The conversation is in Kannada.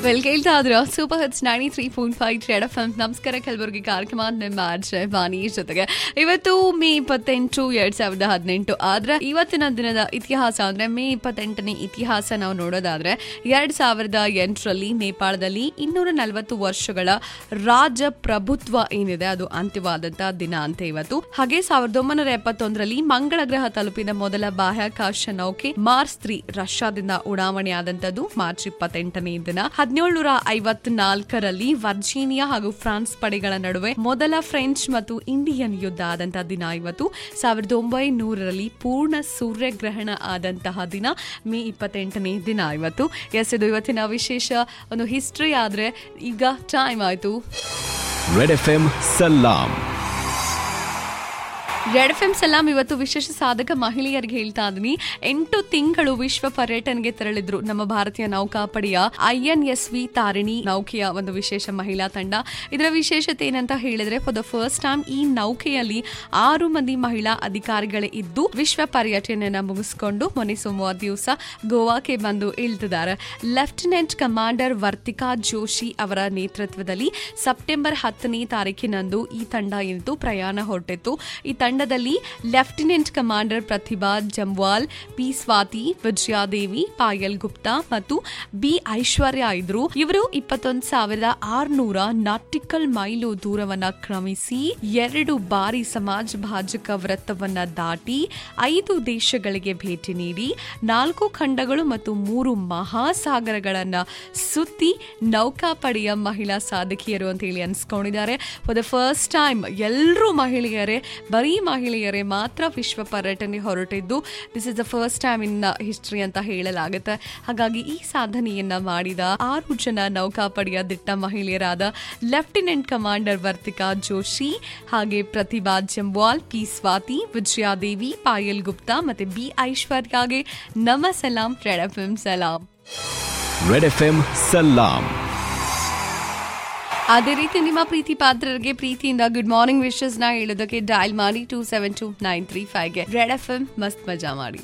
ವೆಲ್ ಕೇಳ್ತಾ ಇದ್ರ super hits ninety three point five red FM ಎಂ ನಮಸ್ಕಾರ ಕಲಬುರಗಿ ಕಾರ್ಯಕ್ರಮ ನಿಮ್ಮ ಆರ್ಜೆ ವಾಣಿ ಜೊತೆಗೆ ಇವತ್ತು ಮೇ ಇಪ್ಪತ್ತೆಂಟು ಎರಡ್ ಸಾವಿರದ ಹದಿನೆಂಟು ಆದ್ರೆ ಇವತ್ತಿನ ದಿನದ ಇತಿಹಾಸ ಅಂದ್ರೆ ಮೇ ಇಪ್ಪತ್ತೆಂಟನೇ ಇತಿಹಾಸ ನಾವು ನೋಡೋದಾದ್ರೆ ಎರಡ್ ಸಾವಿರದ ಎಂಟರಲ್ಲಿ ನೇಪಾಳದಲ್ಲಿ ಇನ್ನೂರ ನಲವತ್ತು ವರ್ಷಗಳ ರಾಜ ಪ್ರಭುತ್ವ ಏನಿದೆ ಅದು ಅಂತ್ಯವಾದಂತಹ ದಿನ ಅಂತ ಇವತ್ತು ಹಾಗೆ ಸಾವಿರದ ಒಂಬೈನೂರ ಎಪ್ಪತ್ತೊಂದರಲ್ಲಿ ಮಂಗಳ ಗ್ರಹ ತಲುಪಿದ ಮೊದಲ ಬಾಹ್ಯಾಕಾಶ ನೌಕೆ ಮಾರ್ಸ್ ತ್ರೀ ರಷ್ಯಾದಿಂದ ಉಡಾವಣೆ ಆದಂತದ್ದು ಮಾರ್ಚ್ ಇಪ್ಪತ್ತೆಂಟನೇ ದಿನ ಹದಿನೇಳುನೂರ ಐವತ್ನಾಲ್ಕರಲ್ಲಿ ವರ್ಜೀನಿಯಾ ಹಾಗೂ ಫ್ರಾನ್ಸ್ ಪಡೆಗಳ ನಡುವೆ ಮೊದಲ ಫ್ರೆಂಚ್ ಮತ್ತು ಇಂಡಿಯನ್ ಯುದ್ಧ ಆದಂತಹ ದಿನ ಇವತ್ತು ಸಾವಿರದ ಒಂಬೈನೂರರಲ್ಲಿ ಪೂರ್ಣ ಸೂರ್ಯಗ್ರಹಣ ಆದಂತಹ ದಿನ ಮೇ ಇಪ್ಪತ್ತೆಂಟನೇ ದಿನ ಇವತ್ತು ಎಸ್ ಇದು ಇವತ್ತಿನ ವಿಶೇಷ ಒಂದು ಹಿಸ್ಟ್ರಿ ಆದ್ರೆ ಈಗ ಟೈಮ್ ಆಯ್ತು ರೆಡ್ ಎಫ್ ಎಂ ಸಲಾಂ ರೆಡ್ ಎಫ್ ಎಂ ಸಲಾಂ ಇವತ್ತು ವಿಶೇಷ ಸಾಧಕ ಮಹಿಳೆಯರಿಗೆ ಹೇಳ್ತಾ ಇದೀನಿ ಎಂಟು ತಿಂಗಳು ವಿಶ್ವ ಪರ್ಯಟನೆಗೆ ತೆರಳಿದ್ರು ನಮ್ಮ ಭಾರತೀಯ ನೌಕಾಪಡೆಯ I N S V Tarini ನೌಕೆಯ ಒಂದು ವಿಶೇಷ ಮಹಿಳಾ ತಂಡ ಇದರ ವಿಶೇಷತೆ ಏನಂತ ಹೇಳಿದ್ರೆ ಫಾರ್ ದ ಫಸ್ಟ್ ಟೈಮ್ ಈ ನೌಕೆಯಲ್ಲಿ ಆರು ಮಂದಿ ಮಹಿಳಾ ಅಧಿಕಾರಿಗಳೇ ಇದ್ದು ವಿಶ್ವ ಪರ್ಯಟನೆಯನ್ನ ಮುಗಿಸಿಕೊಂಡು ಮೊನ್ನೆ ಸೋಮವಾರ ದಿವಸ ಗೋವಾಕ್ಕೆ ಬಂದು ಇಳಿದಿದ್ದಾರೆ ಲೆಫ್ಟಿನೆಂಟ್ ಕಮಾಂಡರ್ ವರ್ತಿಕಾ ಜೋಶಿ ಅವರ ನೇತೃತ್ವದಲ್ಲಿ ಸೆಪ್ಟೆಂಬರ್ ಹತ್ತನೇ ತಾರೀಕಿನಂದು ಈ ತಂಡ ಏನಿತ್ತು ಪ್ರಯಾಣ ಹೊರಟಿತ್ತು ಈ ತಂಡದಲ್ಲಿ lieutenant commander Pratibha Jamwal P Swathi Vijayadevi Payal Gupta ಮತ್ತು ಬಿ ಐಶ್ವರ್ಯ ಇದ್ರು ಇವರು ಇಪ್ಪತ್ತೊಂದು ಸಾವಿರದ ಆರ್ನೂರ ನಾಟಿಕಲ್ ಮೈಲು ದೂರವನ್ನ ಕ್ರಮಿಸಿ ಎರಡು ಬಾರಿ ಸಮಾಜ ಭಾಜಕ ವೃತ್ತವನ್ನ ದಾಟಿ ಐದು ದೇಶಗಳಿಗೆ ಭೇಟಿ ನೀಡಿ ನಾಲ್ಕು ಖಂಡಗಳು ಮತ್ತು ಮೂರು ಮಹಾಸಾಗರಗಳನ್ನ ಸುತ್ತಿ ನೌಕಾಪಡೆಯ ಮಹಿಳಾ ಸಾಧಕಿಯರು ಅಂತ ಹೇಳಿ ಅನ್ಸ್ಕೊಂಡಿದ್ದಾರೆ ಫಾರ್ ದ ಫಸ್ಟ್ ಟೈಮ್ ಎಲ್ಲರೂ ಮಹಿಳೆಯರೇ ಬರೀ ಮಹಿಳೆಯರೇ ಮಾತ್ರ ವಿಶ್ವ ಪರ್ಯಟನೆ ಹೊರಟಿದ್ದು this is the first time in history ಅಂತ ಹೇಳಲಾಗುತ್ತೆ ಹಾಗಾಗಿ ಈ ಸಾಧನೆಯನ್ನ ಮಾಡಿದ ಆರು ಜನ ನೌಕಾಪಡೆಯ ದಿಟ್ಟ ಮಹಿಳೆಯರಾದ ಲೆಫ್ಟಿನೆಂಟ್ ಕಮಾಂಡರ್ ವರ್ತಿಕಾ ಜೋಶಿ ಹಾಗೆ ಪ್ರತಿಭಾ ಜಂವಾಲ್ ಪಿ ಸ್ವಾತಿ ವಿಜಯಾದೇವಿ ಪಾಯಲ್ ಗುಪ್ತಾ ಮತ್ತೆ ಬಿ ಐಶ್ವರ್ಯಾಗೆ ನಮ ಸಲಾಂ ರೆಡ್ ಎಫ್ ಎಂ ಸಲಾಂ ರೆಡ್ ಎಫ್ ಎಂ ಸಲಾಂ ಅದೇ ರೀತಿ ನಿಮ್ಮ ಪ್ರೀತಿ ಪಾತ್ರರಿಗೆ ಪ್ರೀತಿಯಿಂದ ಗುಡ್ ಮಾರ್ನಿಂಗ್ ವಿಶಸ್ ನ ಹೇಳೋದಕ್ಕೆ ಡಯಲ್ ಮಾಡಿ two seven two nine three ಫೈವ್ಗೆ ರೆಡ್ ಎಫ್ ಎಂ ಮಸ್ತ್ ಮಜಾ ಮಾಡಿ